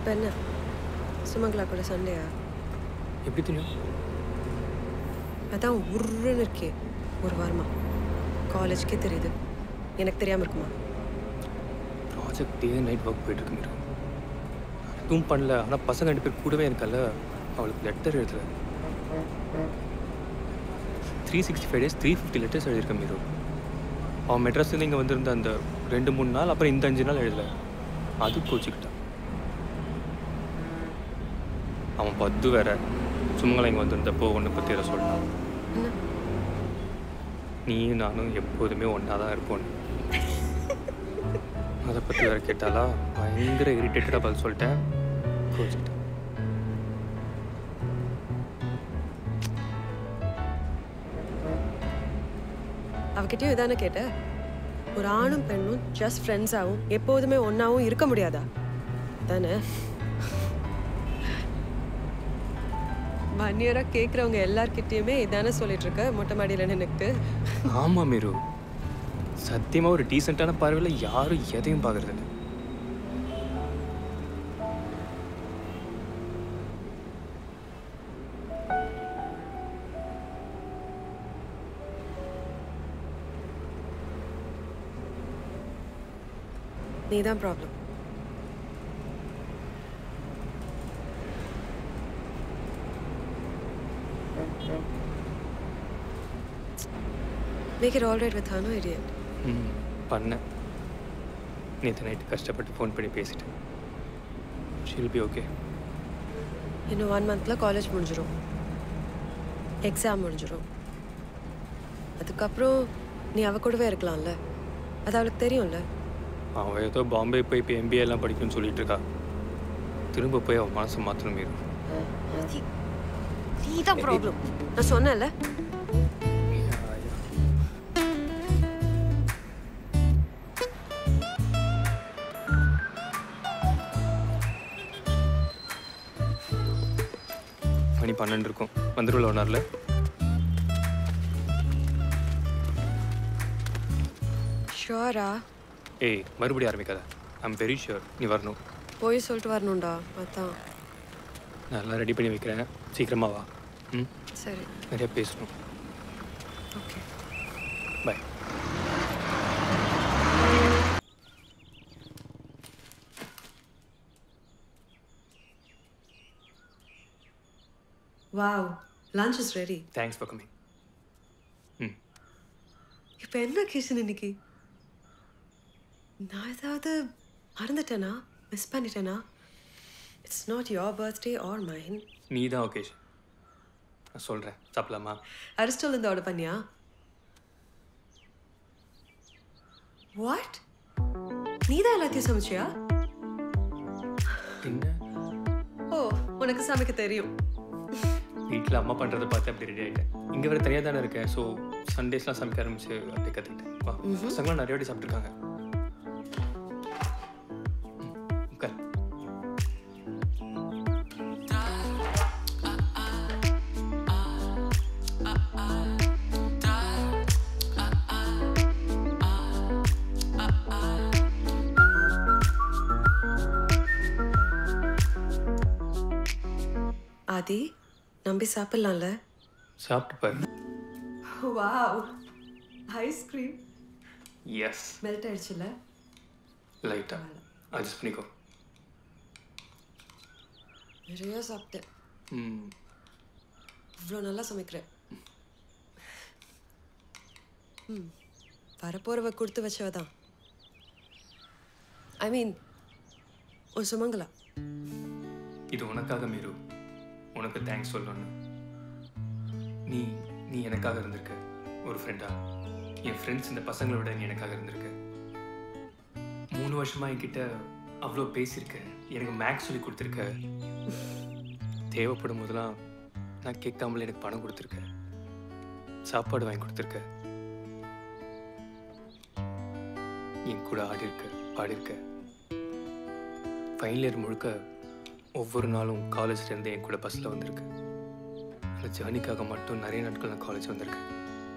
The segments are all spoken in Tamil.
இப்போ என்ன சுமங்கலா கூட சண்டையா எப்படி தெரியும் அதான் உருன்னு இருக்கே ஒரு வாரமா காலேஜ்க்கே தெரியுது எனக்கு தெரியாம இருக்குமா ப்ராஜெக்ட் டே நைட் ஒர்க் போயிட்டுருக்கு மீரா எதுவும் பண்ணல ஆனால் பசங்க ரெண்டு பேர் கூடவே இருக்கல அவளுக்கு லெட்டர் எழுதல three sixty five days three fifty letters எழுதியிருக்கேன் மீரோ அவன் மெட்ராஸ்லேருந்து இங்கே வந்திருந்த அந்த ரெண்டு மூணு நாள் அப்புறம் இந்த அஞ்சு நாள் எழுதல அது கோச்சிக்கிட்டான் அவன் பத்து வேற சுமங்கலா இங்கே வந்திருந்தப்போ ஒன்று பற்றி அதை சொல்லிட்டான் என்ன நீயும் நானும் எப்போதுமே ஒன்றா தான் இருப்போம் அதை பற்றி வேற கேட்டாலா பயங்கர இரிட்டேட்டடாக பதில் சொல்லிட்டேன் கோச்சிக்கிட்டேன் அவகிட்டயும் இதானே கேட்ட ஒரு ஆணும் பெண்ணும் ஜஸ்ட் ஃப்ரெண்ட்ஸாகவும் எப்போதுமே ஒன்றாவும் இருக்க முடியாதா தானே ஒன் இயராக கேட்குறவங்க எல்லார்கிட்டயுமே இதானே சொல்லிட்டு இருக்க மொட்டை மாடியில் நின்றுக்கிட்டு ஆமாம் மீரு சத்தியமாக ஒரு டீசெண்டான பார்வையில் யாரும் எதையும் பார்க்கறது இல்லை நீ தான் problem make it all right with ஹனோ இடியட் ம் பண்ணேன் நேற்று நைட்டு கஷ்டப்பட்டு ஃபோன் பண்ணி பேசிட்டேன் ஷில் பி ஓகே இன்னும் ஒன் மந்த்தில் காலேஜ் முடிஞ்சிடும் எக்ஸாம் முடிஞ்சிடும் அதுக்கப்புறம் நீ அவ கூடவே இருக்கலாம்ல அது அவளுக்கு தெரியும்ல அவன் ஏதோ பாம்பே போய் இப்போ எம்பிஏ எல்லாம் படிக்கணும்னு சொல்லிட்டு இருக்கா திரும்ப போய் அவன் மனசை மாற்றணும் மீரு நீ தான் ப்ராப்ளம் நான் சொன்னேன்ல மணி பன்னெண்டு இருக்கும் வந்துருவில் ஒன் ஹவரில் ஷுவரா ஏய் மறுபடியும் ஆரம்பிக்காத ஐம் வெரி ஷுர் நீ வரணும் போய் சொல்லிட்டு வரணும்டா அதான் நான் எல்லாம் ரெடி பண்ணி வைக்கிறேன் சீக்கிரமா வா ம் சரி நிறைய பேசணும் okay bye wow lunch is ready thanks for coming ம் இப்போ என்ன கிஷன் இன்னைக்கு நான் ஏதாவது மறந்துட்டேனா மிஸ் பண்ணிட்டேனா it's not your birthday or mine நீ தான் ஒகேஷன் நான் சொல்கிறேன் சாப்பிடலாமா அரிஸ்டல் இருந்து ஆர்டர் பண்ணியா வாட் நீ தான் எல்லாத்தையும் சமைச்சியா என்ன ஓ உனக்கு சமைக்க தெரியும் வீட்டில் அம்மா பண்ணுறதை பார்த்து அப்படி ரெடி ஆகிட்டேன் இங்கே வேறு தனியாக தானே இருக்கேன் ஸோ சண்டேஸ்லாம் சமைக்க ஆரம்பிச்சு அப்படியே கற்றுக்கிட்டேன் வா பசங்களாம் நிறைய வாட்டி சாப்பிட்ருக்காங்க ம், உட்கார் ஆதி நம்பி சாப்பிடலாம்ல சாப்பிட்டு பாரு வாவ் ஐஸ்கிரீம் எஸ் மெல்ட் ஆயிடுச்சுல லைட்டாக அட்ஜஸ்ட் பண்ணிக்கோ நிறைய சாப்பிட்டேன் ம் இவ்வளோ நல்லா சமைக்கிறேன் ம் வரப்போறவ கொடுத்து வச்சவ தான் ஐ மீன் ஒரு சுமங்கலா இது உனக்காக மீரு உனக்கு தேங்க்ஸ் சொல்லணும்னு நீ நீ எனக்காக இருந்திருக்க ஒரு ஃப்ரெண்டா என் ஃப்ரெண்ட்ஸ் இந்த பசங்களை விட நீ எனக்காக இருந்திருக்க மூணு வருஷமா என்கிட்ட அவ்வளோ பேசியிருக்க எனக்கு மேக்ஸ் சொல்லி கொடுத்துருக்க தேவைப்படும் போதெல்லாம் நான் கேட்காமல எனக்கு பணம் கொடுத்துருக்க சாப்பாடு வாங்கி கொடுத்துருக்க என் கூட ஆடி இருக்க பாடியிருக்க ஃபைனல் இயர் முழுக்க ஒவ்வொரு நாளும் காலேஜ்ல இருந்து என் கூட பஸ்ஸில் வந்திருக்கு அந்த ஜேர்னிக்காக மட்டும் நிறைய நாட்கள் நான் காலேஜ் வந்திருக்கேன்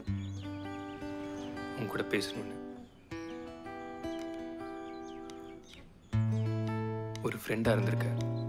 உன் கூட பேசணும்னு ஒரு ஃப்ரெண்டாக இருந்திருக்க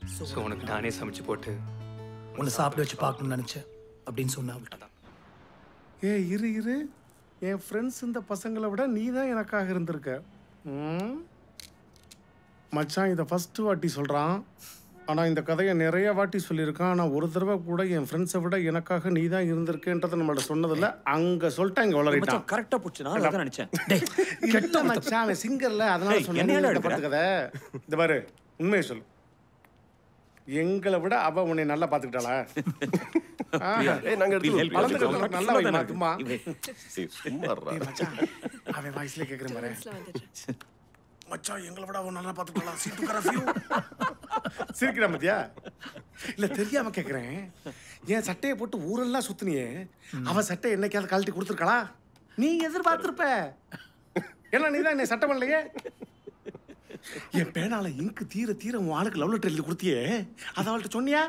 ஸோ உனக்கு நானே சமைச்சு போட்டு உன்னை சாப்பிட வச்சு பார்க்கணும்னு நினச்சேன் அப்படின்னு சொன்ன அவள்கிட்ட ஏ இரு இரு என் ஃப்ரெண்ட்ஸ் இந்த பசங்களை விட நீ தான் எனக்காக இருந்திருக்க ம்? மச்சான் இதை ஃபஸ்ட்டு வாட்டி சொல்கிறான் ஆனால் இந்த கதையை நிறைய வாட்டி சொல்லியிருக்கான் ஆனால் ஒரு தடவை கூட என் ஃப்ரெண்ட்ஸை விட எனக்காக நீ தான் இருந்திருக்கேன்றதை நம்மள்ட்ட சொன்னதில்ல அங்கே சொல்லிட்டான் இங்கே வளரிட்டான் மச்சான் கரெக்டா போச்சு நான் அதான் நினைச்சேன் இல்ல மச்சான் அவன் சிங்கர்ல அதனால ஏய், சொன்னேன் என்னையாடா நீ எடுக்கிற? படுத்து கதை இந்த பாரு உண்மையை சொல்லு எங்களை விட அவ உன்னை நல்லா பாத்துக்கிட்டாளா ஆஹா. ஏய் நாங்க எடுத்து help you. வளர்ந்துக்கிறதுக்கு நல்லா வை மாத்துமா ஏய், சும்மா இருடா. ஏய் மச்சான் அவன் வாய்ஸ்ல கேக்குறேன் பாரு மச்சான் எங்களை விட அவன் நல்லா பாத்துக்கிட்டாளா சீட்டுக்கார ஃபியூ சிரிக்கிறா மத்தியா இல்ல தெரியாம கேக்குறேன் என் சட்டையை போட்டு ஊரெல்லாம் சுத்துனியே அவ சட்டை என்னைக்காவது கழட்டி கொடுத்துருக்காளா நீ எதிர்பார்த்திருப்ப ஏன்னா நீ தான் என்னை சட்டை பண்ணலையே என் பேனால இங்கு தீர தீர உன் ஆளுக்கு லவ் லெட்டர் எழுதி கொடுத்தியே அதை அவள்கிட்ட சொன்னியா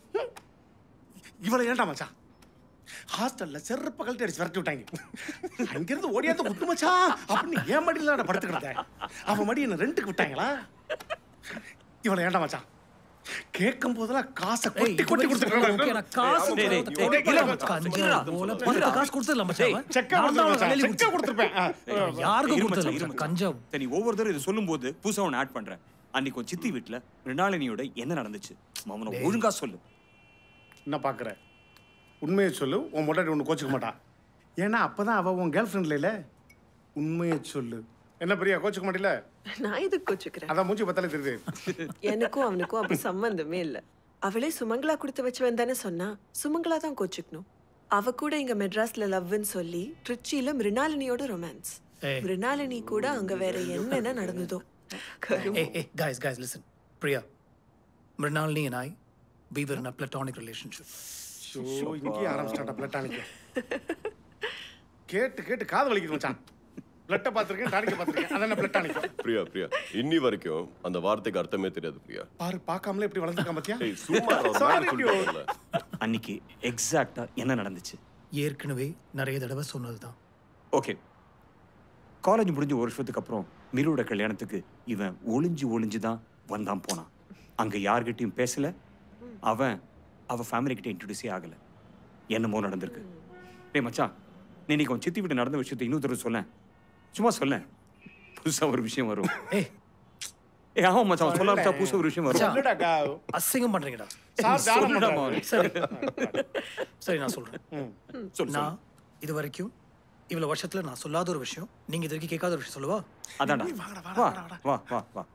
இவளை ஏன்டா மச்சான் ஹாஸ்டல்ல செருப்ப கழட்டி அடிச்சு விரட்டி விட்டாங்க அங்கிருந்து ஓடியாந்து குத்து மச்சான் அப்படின்னு என் மடியில நான் படுத்துக்கிட்டேன் அவன் மடி என்ன ரெண்டுக்கு விட்டாங்களா இவளை ஏன்டா மச்சான் கேட்கும் போதெல்லாம் காசை கொட்டி கொட்டி ஓகே, நான் காசு டேய், டேய், கொடுத்தேன். டேய், இல்ல, மச்சான், கஞ்சா இருடா, போல இருடா. பத்து காசு கொடுத்ததில்ல மச்சான் அவன். செக்கா நான் தான் அவனை கொடுத்துருப்பேன் வேலையில செக்கா கொடுத்துருப்பேன் ஆ. யாருக்கும் இரு கொடுத்ததில்ல மச்சான், இரு மச்சான். மச்சான். கஞ்சா சரி, நீ ஒவ்வொரு தடவை இதை சொல்லும்போது புதுசா ஒன்று ஆட் பண்றேன் அன்னைக்கு உன் சித்தி வீட்டுல மிருணாளினியோட என்ன நடந்துச்சு மாமனை ஒழுங்கா சொல்லு என்ன பாக்குற உண்மையை சொல்லு உன் முன்னாடி ஒன்று கோச்சுக்க மாட்டா ஏன்னா அப்பதான் அவ உன் கேர்ள் ஃப்ரெண்ட்ல இல்ல உண்மையை சொல்லு என்ன பிரியா கோச்சுக்க மாட்டில நான் எதுக்கு கோச்சுக்கிறேன் அதான் மூஞ்சி பார்த்தாலே தெரியுது எனக்கும் அவனுக்கும் அப்ப சம்பந்தமே இல்ல அவளே சுமங்கலா கொடுத்து வச்சவன் தானே சொன்னா சுமங்கலா தான் கோச்சுக்கணும் அவ கூட இங்க மெட்ராஸ்ல லவ்னு சொல்லி ட்ரிச்சியில மிருணாலினியோட ரொமான்ஸ் ஏய். மிருணாலினி கூட அங்க வேற என்னென்ன நடந்ததோ கருமம். Hey, hey, guys, guys, listen. Priya, Mrinalini and I, we were in a platonic relationship. Show இங்கேயே ஆரம்பிச்சிட்டாட்டா பிளட்டானிக்க கேட்டு கேட்டு காது வலிக்குது மச்சான் பிளட்டை பார்த்துருக்கேன் டானிக்க பார்த்துருக்கேன் அதான் பிளட்டானிக்க பிரியா பிரியா இன்னி வரைக்கும் அந்த வார்த்தைக்கு அர்த்தமே தெரியாது பிரியா பாரு பார்க்காமலே இப்படி வளர்ந்துருக்கான் பாத்தியா ஏய் சும்மா இருடா, ஒரு Sorry, மாதிரி சொல்லிட்டேன்ல. அன்னைக்கு எக்ஸாக்டா என்ன நடந்துச்சு ஏற்கனவே நிறைய தடவை சொன்னதுதான் ஓகே காலேஜ் முடிஞ்சு ஒரு வருஷத்துக்கு அப்புறம் மிருவோட கல்யாணத்துக்கு இவன் ஒளிஞ்சு ஒளிஞ்சு தான் வந்தான் போனான் அங்க யார்கிட்டயும் பேசல அவன் அவ ஃபேமிலி கிட்ட இன்ட்ரடியூஸே ஆகல என்னமோ நடந்திருக்கு டேய் மச்சான் நீ இன்னைக்கு உன் சித்தி வீட்டு நடந்த விஷயத்தை இன்னொரு தடவை சொல்லேன் சும்மா சொல்லேன் புதுசா ஒரு விஷயம் வரும் ஏய் ஏ ஆமா மச்சான் சொல்லாம புதுசா ஒரு விஷயம் வரும் சொல்லுடாக்கா அசிங்கம் பண்றீங்கடா சார் தியானம் சொல்லுடா பண்றாரு. மாவனே. சரி சரி நான் சொல்றேன் சொல்லு சொல்லு நான் இது வரைக்கும் இவ்வளவு வருஷத்துல நான் சொல்லாத ஒரு விஷயம் நீங்க இது வரைக்கும் கேட்காத ஒரு விஷயம் சொல்லவா அதான்டா வா வா வா வா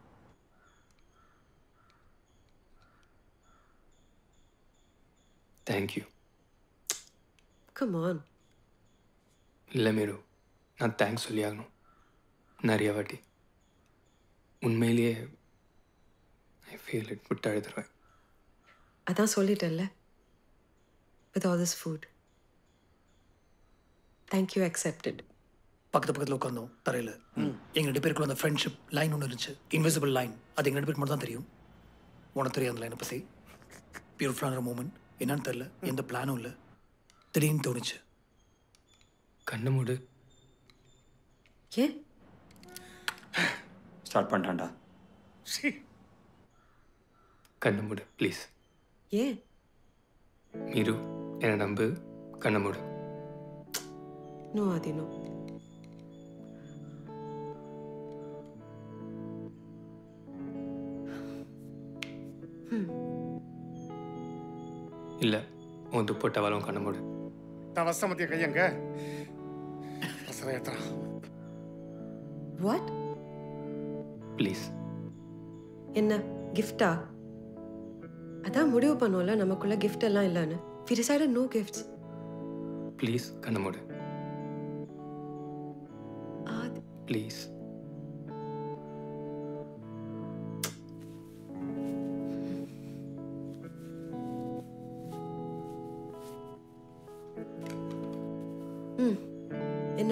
தேங்க்யூ Come on. இல்லை மீரு நான் தேங்க்ஸ் சொல்லி ஆகணும் நிறைய வாட்டி உண்மையிலேயே ஐ ஃபீல் இட் விட்டு அழுதுருவேன் அதான் சொல்லிட்டேன்ல with all this food thank you accepted பக்கத்து பக்கத்துல உட்காந்தோம் தரையில எங்க ரெண்டு பேருக்குள்ள அந்த ஃப்ரெண்ட்ஷிப் லைன் ஒன்று இருந்துச்சு இன்விசிபிள் லைன் அது எங்க ரெண்டு பேருக்கு மட்டும் தான் தெரியும் உனக்கு தெரியும் அந்த லைனை பத்தி பியூட்டிஃபுல்லான மூமெண்ட் என்னன்னு தெரியல எந்த பிளானும் இல்லை திடீர்னு தோணுச்சு கண்ணு மூடு ஏன் ஸ்டார்ட் பண்ணிட்டான்டா சீ. கண்ணு மூடு ப்ளீஸ் ஏன் மீரு என்னை நம்பு கண்ணை மூடு நோ ஆதி நோ இல்லை உன் துப்பட்டவாலும் கண்ணை மூடு தான் வசமத்திய கையங்க வசரம் ஏத்துறா வாட் ப்ளீஸ் என்ன கிஃப்டா அதான் முடிவு பண்ணோம்ல நமக்குள்ள கிஃப்ட் எல்லாம் இல்லைன்னு we decided no gifts please கண்ணை மூடு ஆதி ப்ளீஸ் என்ன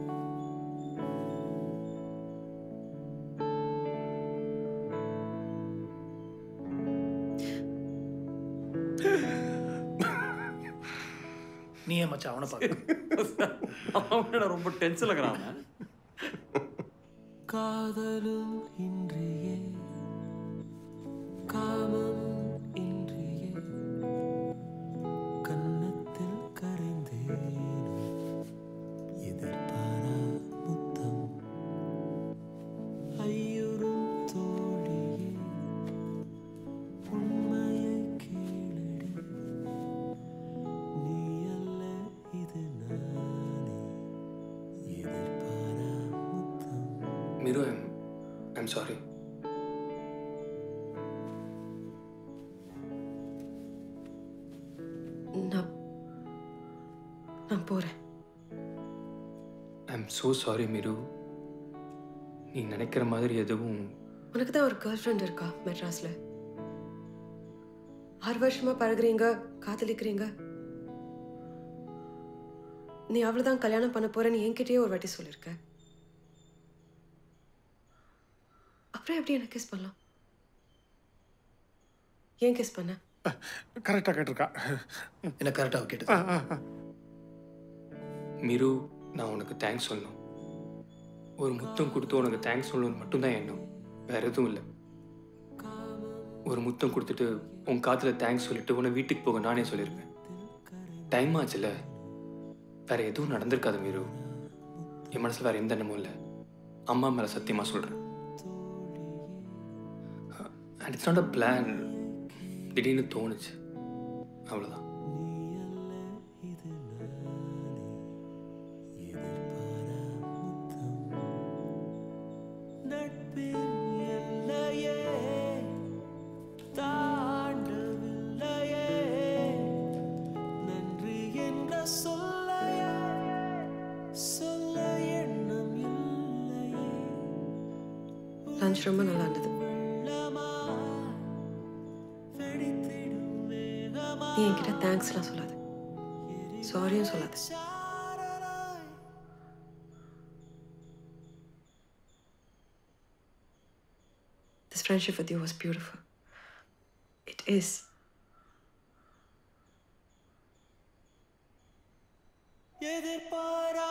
நீ ஏன் மச்சான் அவனை பார்க்க அவனோட ரொம்ப டென்ஷன்ல இருக்கிறான் அவன். காதலும் இன்றியே மிரு ஐம் ஐம் சாரி நான் நான் போறேன் ஐம் ஸோ சாரி மிரு நீ நினைக்கிற மாதிரி எதுவும் உனக்கு தான் ஒரு கேர்ள் ஃப்ரெண்ட் இருக்கா மெட்ராஸ்ல ஆறு வருஷமா பழகுறீங்க காதலிக்கிறீங்க நீ அவ்வளவுதான் கல்யாணம் பண்ண போறேன்னு என்கிட்டயே ஒரு வாட்டி சொல்லியிருக்க அப்புறம் எப்படி எனக்கு கிஸ் பண்ணலாம் ஏன் கிஸ் பண்ண கரெக்டாக கேட்டிருக்கா என்ன கரெக்டாக கேட்டது மிரு நான் உனக்கு தேங்க்ஸ் சொல்லணும் ஒரு முத்தம் கொடுத்து உனக்கு தேங்க்ஸ் சொல்லணும்னு மட்டும்தான் எண்ணம் வேற எதுவும் இல்லை ஒரு முத்தம் கொடுத்துட்டு உன் காத்துல தேங்க்ஸ் சொல்லிட்டு உன்னை வீட்டுக்கு போக நானே சொல்லியிருப்பேன் டைம் ஆச்சுல வேற எதுவும் நடந்திருக்காது மீரு என் மனசுல வேற எந்த எண்ணமும் இல்லை அம்மா மேல சத்தியமா சொல்றேன் and it's not a plan திடீர்னு தோணுச்சு அவ்வளோதான் லஞ்ச் ரொம்ப நல்லா இருந்தது நீ என்கிட்ட தேங்க்ஸ்லாம் சொல்லாத சாரியும் சொல்லாத This friendship with you was beautiful. It is. எதிர்பாரா